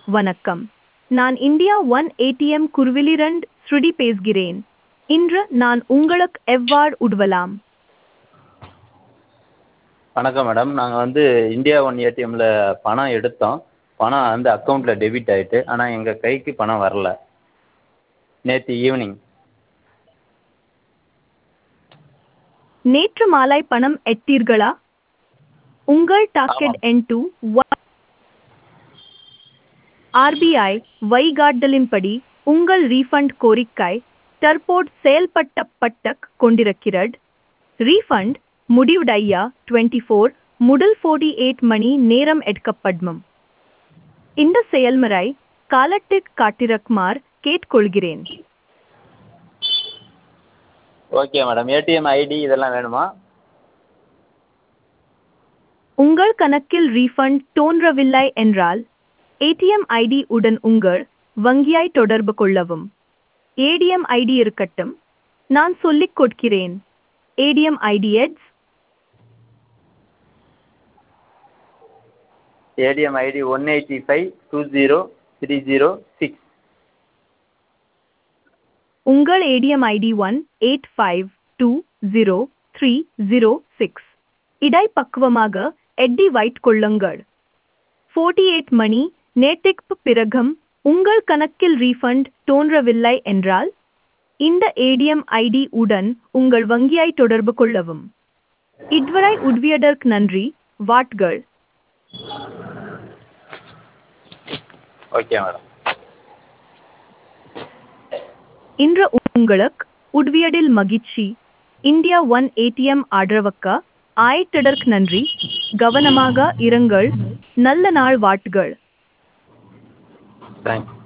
வணக்கம் நான் India One ATM குருவிலிரண்ட் ஸ்ருதி பேசுகிறேன் இன்று நான் உங்களுக்கு எவ்வாறு உதவலாம் வணக்கம் மேடம் நாங்கள் வந்து இந்தியா ஒன் ஏடிஎம்மில் பணம் எடுத்தோம் பணம் வந்து அக்கௌண்ட்டில் டெபிட் ஆகிட்டு ஆனால் எங்கள் கைக்கு பணம் வரல நேற்று ஈவினிங் நேற்று மாலை பணம் எட்டீர்களா உங்கள் டாக்கெட் எண் டூ ஆர்பிஐ வழிகாட்டுதலின்படி உங்கள் ரீஃபண்ட் கோரிக்கை தற்போது செயல்பட்டப்பட்டு கொண்டிருக்கிறது ரீஃபண்ட் முடிவடைய டுவெண்ட்டி ஃபோர் முதல் ஃபோர்ட்டி எயிட் மணி நேரம் எடுக்கப்படும் இந்த செயல்முறை காலத்திற்கு காட்டிருக்குமாறு கேட்டுக்கொள்கிறேன் ஓகே மேடம் ஏடிஎம் ஐடி இதெல்லாம் வேணுமா உங்கள் கணக்கில் ரீஃபண்ட் தோன்றவில்லை என்றால் ஏடிஎம் ஐடி உடன் உங்கள் வங்கியை தொடர்பு கொள்ளவும் ஏடிஎம் ஐடி இருக்கட்டும் நான் சொல்லிக் கொடுக்கிறேன் ATM ID it's ATM ID one eighty five two zero three zero six உங்கள் ATM ID one eight five two zero three zero six இடைப்பக்குவமாக எட்டி வைட் கொள்ளுங்கள் ஃபோர்ட்டி எயிட் மணி நேட்டிற்கு பிறகும் உங்கள் கணக்கில் ரீஃபண்ட் தோன்றவில்லை என்றால் இந்த ஏடிஎம் ஐடி உடன் உங்கள் வங்கியை தொடர்பு கொள்ளவும் இதுவரை உதவியதற்கு நன்றி வாட்கள் ஓகே மேடம் இன்று உங்களுக்கு உதவியதில் மகிழ்ச்சி இந்தியா ஒன் ஏடிஎம் ஆதரவுக்கு ஆயிட்டதற்கு நன்றி கவனமாக இருங்கள் நல்ல நாள் வாட்டுகள் தேங்க்ஸ்